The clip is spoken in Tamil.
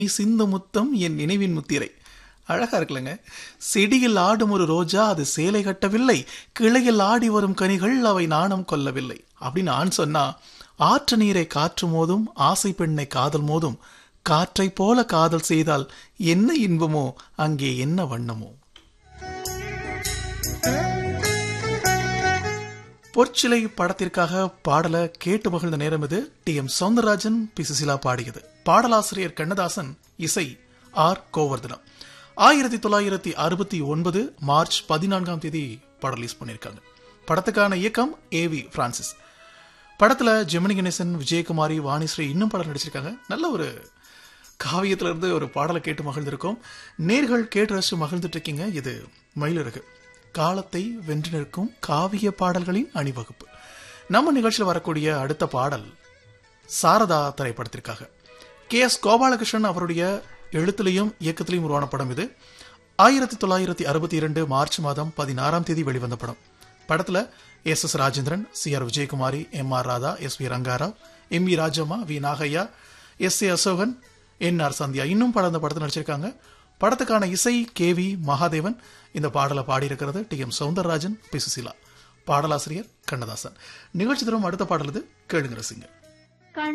நீ சிந்து முத்தம் என் நினைவின் முத்திரை அழகா இருக்குல்லங்க செடியில் ஆடும் ஒரு ரோஜா அது சேலை கட்டவில்லை கிளையில் ஆடி வரும் கனிகள் அவை நாணம் கொள்ளவில்லை அப்படின்னு ஆண் சொன்னா ஆற்று நீரை காற்று மோதும் ஆசை பெண்ணை காதல் மோதும் காற்றை போல காதல் செய்தால் என்ன இன்பமோ அங்கே என்ன வண்ணமோ பொற்சிலை படத்திற்காக பாடல கேட்டு மகிழ்ந்த நேரம் இது T M Soundararajan P Susheela பாடியது பாடலாசிரியர் கண்ணதாசன் இசை ஆர் கோவர்தனம் ஆயிரத்தி தொள்ளாயிரத்தி அறுபத்தி ஒன்பது மார்ச் பதினான்காம் தேதி படம் ரிலீஸ் பண்ணியிருக்காங்க படத்துக்கான இயக்கம் ஏ வி பிரான்சிஸ் படத்துல ஜெமினி கணேசன் விஜயகுமாரி வாணிஸ்ரீ இன்னும் படம் நடிச்சிருக்காங்க நல்ல ஒரு காவியத்துல இருந்து ஒரு பாடலை கேட்டு மகிழ்ந்திருக்கோம் நேர்கள் கேட்டு ரசிச்சு மகிழ்ந்துட்டு இருக்கீங்க இது மயிலிறகு காலத்தை வென்று நிற்கும் காவிய பாடல்களின் அணிவகுப்பு நம்ம நிகழ்ச்சியில் வரக்கூடிய அடுத்த பாடல் சாரதா திரைப்படத்திற்காக கே எஸ் கோபாலகிருஷ்ணன் அவருடைய எழுத்துலையும் இயக்கத்திலையும் உருவான படம் இது ஆயிரத்தி தொள்ளாயிரத்தி அறுபத்தி இரண்டு மார்ச் மாதம் பதினாறாம் தேதி வெளிவந்த படம் படத்துல S S Rajendran C R Vijayakumari M R Radha S V Ranga Rao M E Rajamma V Nagaiah S A Ashokan N R Sandhya இன்னும் படம் இந்த படத்தில் நடிச்சிருக்காங்க படத்துக்கான இசை கே வி மகாதேவன் இந்த பாடலை பாடியிருக்கிறது T M Soundararajan P Susheela பாடலாசிரியர் கண்ணதாசன் நிகழ்ச்சி தரும் அடுத்த பாடல் இது கேளுங்க ரசிங்க